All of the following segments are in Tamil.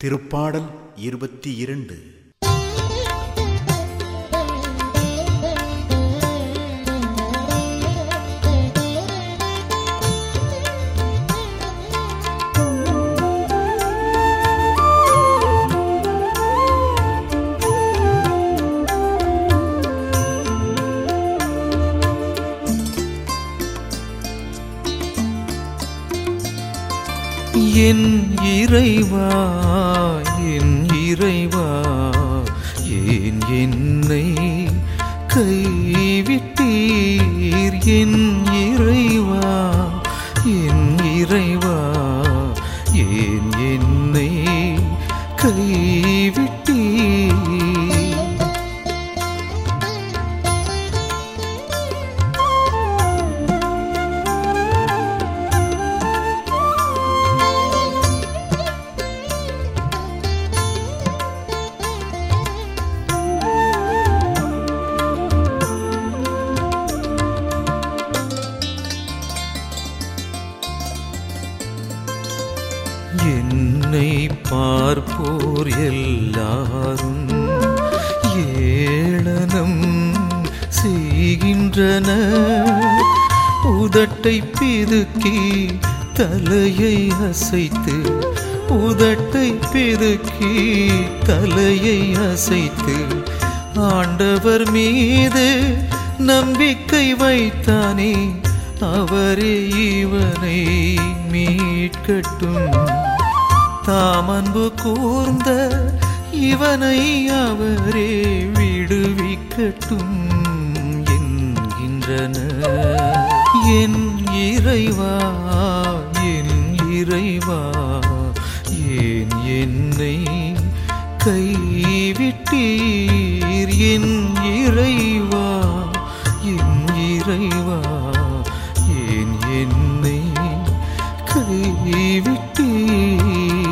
திருப்பாடல் இருபத்தி இரண்டு என் இறைவா என் இறைவா ஏன் என்னை கைவிட்டீர் என் இறைவா என் இறைவா ஏன் என்னை கைவிட்டீர் என்னை பார்ப்போர் எல்லாரும் ஏளனம் செய்கின்றன உதட்டை பிதுக்கி தலையை அசைத்து உதட்டை பிதுக்கி தலையை அசைத்து ஆண்டவர் மீது நம்பிக்கை வைத்தானே அவரே இவனை மீட்கட்டும் தாமன்பு கூர்ந்த இவனை அவரே விடுவிக்கட்டும் என்கின்றன என் இறைவா என் இறைவா ஏன் என்னை கைவிட்டீர் என் இறைவா என் இறைவா ஏன் என்னை கைவிட்டீர்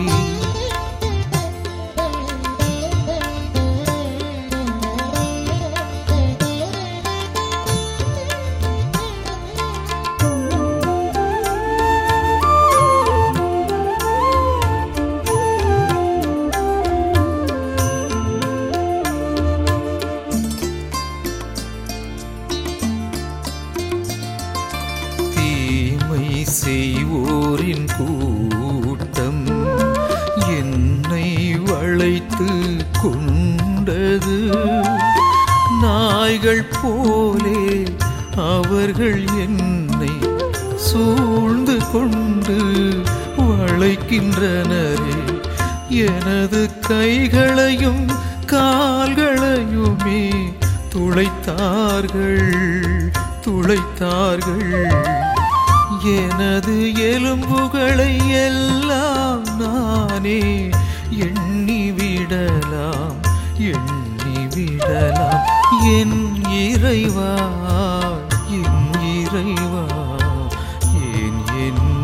தீமை செய்வோரின் கூட்டம் என்னை வளைத்து கொண்டது நாய்கள் போலே அவர்கள் என்னை சூழ்ந்து கொண்டு வளைக்கின்றனரே எனது கைகளையும் கால்களையுமே துளைத்தார்கள் துளைத்தார்கள் எனது எலும்புகளை எல்லாம் நானே எண்ணி விடலாம் எண்ணி விடலாம் என் இறைவா என் இறைவா ஏன் என்னை